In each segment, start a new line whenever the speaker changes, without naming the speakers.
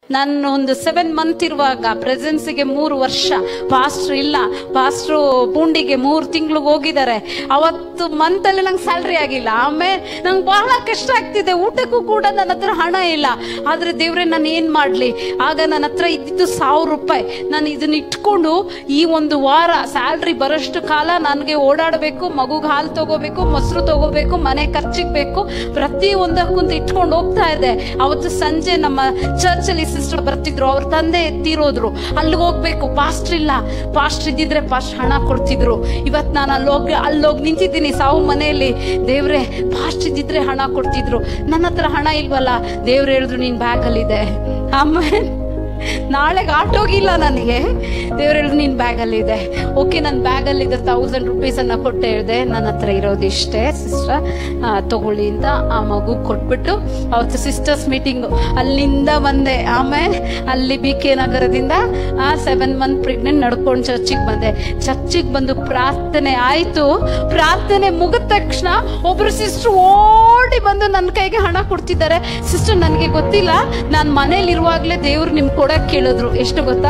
ನಾನು ಒಂದು seven month ಇರುವಾಗ ಪ್ರೆಸೆನ್ಸ್ಗೆ ಮೂರು ವರ್ಷ ಪಾಸ್ಟ್ರ್ ಇಲ್ಲ ಪಾಸ್ಟ್ರು ಪುಂಡಿಗೆ ಮೂರು ತಿಂಗ್ಳಿಗೆ ಹೋಗಿದ್ದಾರೆ ಅವತ್ತು ಮಂತ್ ಅಲ್ಲಿ ನಂಗೆ ಸ್ಯಾಲ್ರಿ ಆಗಿಲ್ಲ ಆಮೇಲೆ ನಂಗೆ ಬಹಳ ಕಷ್ಟ ಆಗ್ತಿದೆ ಊಟಕ್ಕೂ ಕೂಡ ನನ್ನ ಹತ್ರ ಹಣ ಇಲ್ಲ ಆದ್ರೆ ದೇವ್ರೆ ನಾನು ಏನ್ ಮಾಡ್ಲಿ ಆಗ ನನ್ನ ಹತ್ರ ಇದ್ದಿದ್ದು ಸಾವಿರ ರೂಪಾಯಿ ನಾನು ಇದನ್ನ ಇಟ್ಕೊಂಡು ಈ ಒಂದು ವಾರ ಸ್ಯಾಲ್ರಿ ಬರೋಷ್ಟು ಕಾಲ ನನಗೆ ಓಡಾಡಬೇಕು ಮಗುಗೆ ಹಾಲು ತಗೋಬೇಕು ಮೊಸರು ತಗೋಬೇಕು ಮನೆ ಖರ್ಚಿಗೆ ಬೇಕು ಪ್ರತಿ ಒಂದಕ್ಕೂ ಅಂತ ಇಟ್ಕೊಂಡು ಹೋಗ್ತಾ ಇದೆ ಅವತ್ತು ಸಂಜೆ ನಮ್ಮ ಚರ್ಚಲ್ಲಿ ಸಿಸ್ಟರ್ ಬರ್ತಿದ್ರು ಅವ್ರ ತಂದೆ ಎತ್ತಿರೋದ್ರು ಅಲ್ಲಿಗೆ ಹೋಗ್ಬೇಕು ಪಾಸ್ಟ್ರ್ ಇಲ್ಲ ಪಾಸ್ಟ್ರ್ ಇದ್ದಿದ್ರೆ ಪಾಸ್ಟ್ ಹಣ ಕೊಡ್ತಿದ್ರು ಇವತ್ ನಾನು ಅಲ್ಲಿ ಹೋಗಿ ಅಲ್ಲಿ ಹೋಗಿ ನಿಂತಿದ್ದೀನಿ ಸಾವು ಮನೆಯಲ್ಲಿ ದೇವ್ರೆ ಪಾಸ್ಟ್ ಇದ್ದಿದ್ರೆ ಹಣ ಕೊಡ್ತಿದ್ರು ನನ್ನ ಹತ್ರ ಹಣ ಇಲ್ವಲ್ಲ ದೇವ್ರು ಹೇಳಿದ್ರು ನಿನ್ ಬ್ಯಾಗ್ ಅಲ್ಲಿದೆ ಆಮೇಲೆ ನಾಳೆಗೆ ಆಟೋಗಿಲ್ಲ ನನಗೆ ದೇವ್ರು ಹೇಳಿದ್ರು ನಿನ್ ಬ್ಯಾಗ್ ಅಲ್ಲಿ ಇದೆ ಓಕೆ ನನ್ನ ಬ್ಯಾಗ್ ಅಲ್ಲಿ ಇದೆ ತೌಸಂಡ್ ರುಪೀಸ್ ಅನ್ನ ಕೊಟ್ಟು ಹೇಳಿದೆ ನನ್ನ ಹತ್ರ ಇರೋದು ಇಷ್ಟೇ ಸಿಸ್ಟರ್ ತಗೊಳ್ಳಿ ಅಂತ ಆ ಮಗು ಕೊಟ್ಬಿಟ್ಟು ಅವತ್ತು ಸಿಸ್ಟರ್ಸ್ ಮೀಟಿಂಗ್ ಅಲ್ಲಿಂದ ಬಂದೆ ಆಮೇಲೆ ಅಲ್ಲಿ ಬಿ ಕೆ ನಗರದಿಂದ ಆ ಸೆವೆನ್ ಮಂತ್ ಪ್ರೆಗ್ನೆಂಟ್ ನಡ್ಕೊಂಡು ಚರ್ಚಿಗೆ ಬಂದೆ ಚರ್ಚಿಗೆ ಬಂದು ಪ್ರಾರ್ಥನೆ ಆಯ್ತು ಪ್ರಾರ್ಥನೆ ಮುಗಿದ ತಕ್ಷಣ ಒಬ್ರು ಸಿಸ್ಟರ್ ಓಡಿ ಬಂದು ನನ್ನ ಕೈಗೆ ಹಣ ಕೊಡ್ತಿದ್ದಾರೆ ಸಿಸ್ಟರ್ ನನಗೆ ಗೊತ್ತಿಲ್ಲ ನಾನು ಮನೇಲಿ ಇರುವಾಗಲೇ ದೇವ್ರು ನಿಮ್ ಕೊಡಕ್ ಕೇಳಿದ್ರು ಎಷ್ಟು ಗೊತ್ತಾ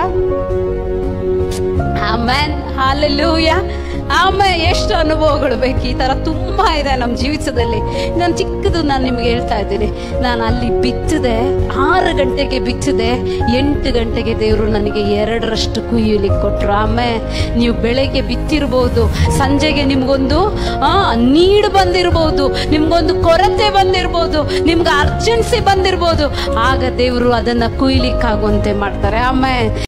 ಆಮೇನ್ ಹಾಲೆಲ್ಲೂಯ ಆಮೇಲೆ ಎಷ್ಟು ಅನುಭವಗಳು ಬೇಕು ಈ ತರ ತುಂಬಾ ಇದೆ ನಮ್ಮ ಜೀವಿತದಲ್ಲಿ ನಾನು ಚಿಕ್ಕದು ನಾನು ನಿಮ್ಗೆ ಹೇಳ್ತಾ ಇದ್ದೀನಿ ನಾನು ಅಲ್ಲಿ ಬಿತ್ತಿದೆ ಆರು ಗಂಟೆಗೆ ಬಿತ್ತಿದೆ ಎಂಟು ಗಂಟೆಗೆ ದೇವರು ನನಗೆ ಎರಡರಷ್ಟು ಕುಯ್ಯಲಿಕ್ಕೆ ಕೊಟ್ರು ಆಮೇಲೆ ನೀವು ಬೆಳಗ್ಗೆ ಬಿತ್ತಿರ್ಬೋದು ಸಂಜೆಗೆ ನಿಮ್ಗೊಂದು ಆ ನೀಡ್ ಬಂದಿರ್ಬೋದು ನಿಮ್ಗೊಂದು ಕೊರತೆ ಬಂದಿರ್ಬೋದು ನಿಮ್ಗೆ ಅರ್ಜೆನ್ಸಿ ಬಂದಿರ್ಬೋದು ಆಗ ದೇವರು ಅದನ್ನ ಕುಯ್ಲಿಕ್ಕಾಗುವಂತೆ ಮಾಡ್ತಾರೆ ಆಮೇಲೆ